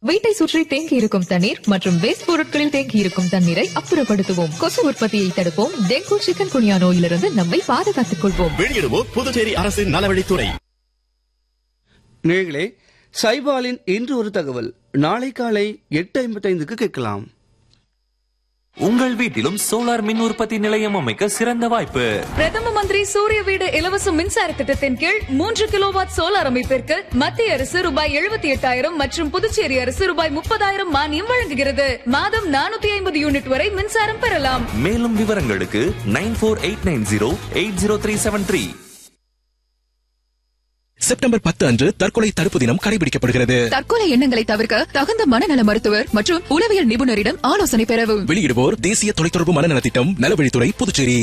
வீட்டை சுற்றி தேங்கி இருக்கும் தண்ணீர் மற்றும் வேஸ்ட் பொருட்களில் தேங்கி இருக்கும் தண்ணீரை அப்புறப்படுத்துவோம் கொசு உற்பத்தியை தடுப்போம் டெங்கு சிக்கன் குனியா நோயிலிருந்து நம்மை பாதுகாத்துக் கொள்வோம் வெளியிடுவோர் புதுச்சேரி அரசின் நலவழித்துறை நேர்களே சைபாலின் இன்று ஒரு தகவல் நாளை காலை எட்டு ஐம்பத்தைந்துக்கு கேட்கலாம் உங்கள் வீட்டிலும் சோலார் மின் உற்பத்தி நிலையம் அமைக்க சிறந்த வாய்ப்பு பிரதம மந்திரி சூரிய வீடு இலவச மின்சார திட்டத்தின் கீழ் மூன்று கிலோவாட் சோலார் அமைப்பிற்கு மத்திய அரசு ரூபாய் எழுபத்தி எட்டாயிரம் மற்றும் புதுச்சேரி அரசு ரூபாய் முப்பதாயிரம் மானியம் வழங்குகிறது மாதம் நானூத்தி ஐம்பது யூனிட் வரை மின்சாரம் பெறலாம் மேலும் விவரங்களுக்கு nine four eight nine zero eight zero three seven three September பத்து அன்று தற்கொலை தடுப்பு தினம் கடைபிடிக்கப்படுகிறது தற்கொலை எண்ணங்களை தவிர்க்க தகுந்த மனநல மருத்துவர் மற்றும் உளவியல் நிபுணரிடம் ஆலோசனை பெறவும் வெளியிடுவோர் தேசிய தொலைத்தொடர்பு மனநல திட்டம் நலவழித்துறை புதுச்சேரி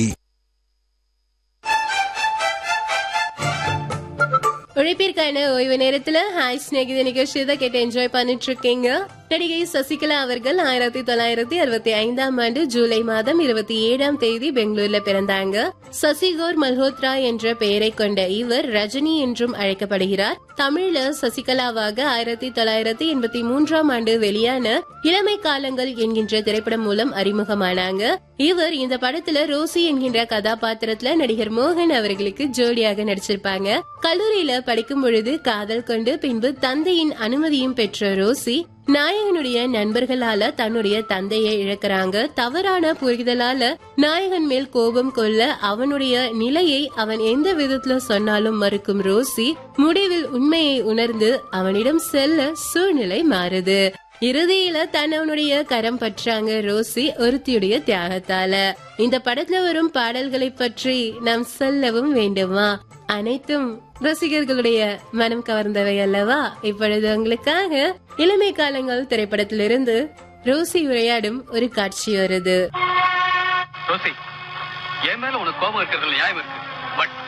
உழைப்பிற்கான ஓய்வு நேரத்துல ஹாய் ஸ்நேகித நிகழ்ச்சி தான் கேட்டு என்ஜாய் பண்ணிட்டு இருக்கீங்க நடிகை சசிகலா அவர்கள் ஆயிரத்தி தொள்ளாயிரத்தி அறுபத்தி ஐந்தாம் ஆண்டு ஜூலை மாதம் இருபத்தி ஏழாம் தேதி பெங்களூர்ல பிறந்தாங்க சசிகோர் மல்ஹோத்ரா என்ற பெயரை கொண்ட இவர் ரஜினி என்றும் அழைக்கப்படுகிறார் தமிழ்ல சசிகலாவாக ஆயிரத்தி தொள்ளாயிரத்தி எண்பத்தி மூன்றாம் ஆண்டு வெளியான இளமை காலங்கள் என்கின்ற திரைப்படம் மூலம் அறிமுகமானாங்க இவர் இந்த படத்துல ரோசி என்கின்ற கதாபாத்திரத்துல நடிகர் மோகன் அவர்களுக்கு ஜோடியாக நடிச்சிருப்பாங்க கல்லூரியில படிக்கும் பொழுது காதல் கொண்டு பின்பு தந்தையின் அனுமதியும் பெற்ற ரோசி நாயகனுடைய நண்பர்களால தன்னுடைய தந்தையை இழக்கிறாங்க தவறான புரிதலால நாயகன் மேல் கோபம் கொள்ள அவனுடைய நிலையை அவன் எந்த விதத்துல சொன்னாலும் மறுக்கும் ரோசி முடிவில் உண்மையை உணர்ந்து அவனிடம் செல்ல சூழ்நிலை மாறுது இறுதியில தன்னவனுடைய கரம் பற்றாங்க ரோசி ஒருத்தியுடைய தியாகத்தால இந்த படத்துல வரும் பாடல்களை பற்றி நாம் சொல்லவும் வேண்டுமா அனைத்தும் ரசிகர்களுடைய மனம் கவர்ந்தவை அல்லவா இப்பொழுது உங்களுக்காக இளமை காலங்கள் திரைப்படத்திலிருந்து ரோசி உரையாடும் ஒரு காட்சி வருது ரோசி என் மேல உனக்கு கோபம் இருக்கிறதுல நியாயம் இருக்கு பட்